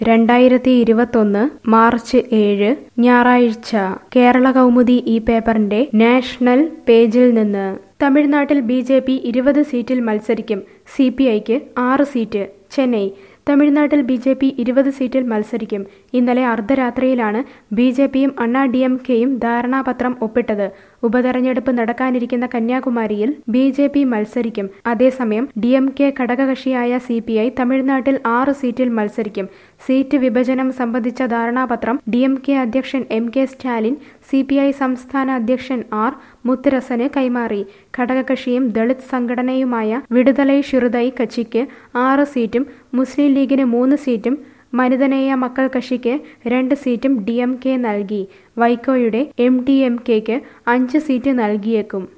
രണ്ടായിരത്തി ഇരുപത്തൊന്ന് മാർച്ച് ഏഴ് ഞായറാഴ്ച കേരള കൗമുദി ഈ പേപ്പറിന്റെ നാഷണൽ പേജിൽ നിന്ന് തമിഴ്നാട്ടിൽ ബി ജെ പി ഇരുപത് സീറ്റിൽ മത്സരിക്കും സി പി ഐക്ക് ആറ് സീറ്റ് ചെന്നൈ തമിഴ്നാട്ടിൽ ബി ജെ പി ഇരുപത് സീറ്റിൽ മത്സരിക്കും ഇന്നലെ അർദ്ധരാത്രിയിലാണ് ബി ജെ പിയും അണ്ണാ ഡി എം കെയും ധാരണാപത്രം ഒപ്പിട്ടത് ഉപതെരഞ്ഞെടുപ്പ് നടക്കാനിരിക്കുന്ന കന്യാകുമാരിയിൽ ബി ജെ പി മത്സരിക്കും അതേസമയം ഡി എം കെ ഘടകകക്ഷിയായ സി പി ഐ തമിഴ്നാട്ടിൽ ആറ് സീറ്റിൽ മത്സരിക്കും സീറ്റ് വിഭജനം സംബന്ധിച്ച ധാരണാപത്രം ഡി എം കെ അധ്യക്ഷൻ M K Stalin C P I സംസ്ഥാന അധ്യക്ഷൻ ആർ മുത്തരസന് കൈമാറി ഘടകകക്ഷിയും ദളിത് സംഘടനയുമായ വിടുതലൈ ഷിറുതൈ കക്ഷിക്ക് ആറ് സീറ്റും മുസ്ലിം ലീഗിന് മൂന്ന് സീറ്റും മനിതനേയ മക്കൾ കക്ഷിക്ക് രണ്ട് സീറ്റും ഡി എം കെ നൽകി വൈക്കോയുടെ എം ഡി എം കെക്ക് അഞ്ച് സീറ്റ് നൽകിയേക്കും